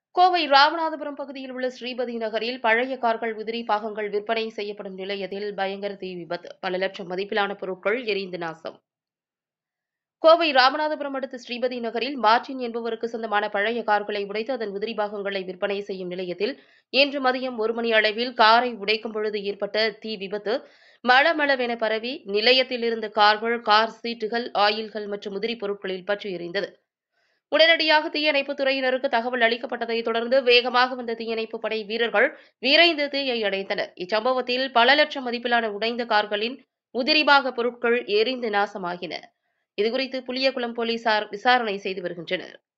கோவை ராமநாதபுரம் பகுதியில் உள்ள ஸ்ரீபதி நகரில் பழைய கார்கள் உதிரி பாகங்கள் விற்பனை செய்யப்படும் நிலையத்தில் பயங்கர தீ விபத்து பல லட்சம் மதிப்பிலான பொருட்கள் எரிந்து நாசம் கோவை ராமநாதபுரம் அடுத்த ஸ்ரீபதி நகரில் மார்டின் என்பவருக்கு சொந்தமான பழைய கார்களை உடைத்து அதன் உதிரி பாகங்களை விற்பனை செய்யும் நிலையத்தில் இன்று மதியம் ஒரு மணி அளவில் காரை உடைக்கும் பொழுது ஏற்பட்ட தீ விபத்து மளமளவென பரவி நிலையத்தில் இருந்த கார்கள் கார் சீட்டுகள் ஆயில்கள் மற்றும் உதிரி பொருட்களில் பற்றி எரிந்தது உடனடியாக தீயணைப்புத் துறையினருக்கு தகவல் அளிக்கப்பட்டதைத் தொடர்ந்து வேகமாக வந்த தீயணைப்பு படை வீரர்கள் விரைந்து தீயை அடைத்தனர் இச்சம்பவத்தில் பல லட்சம் மதிப்பிலான உடைந்த கார்களின் உதிரிபாக பொருட்கள் எரிந்து நாசமாகின இதுகுறித்து புளியகுளம் போலீசார் விசாரணை செய்து வருகின்றனர்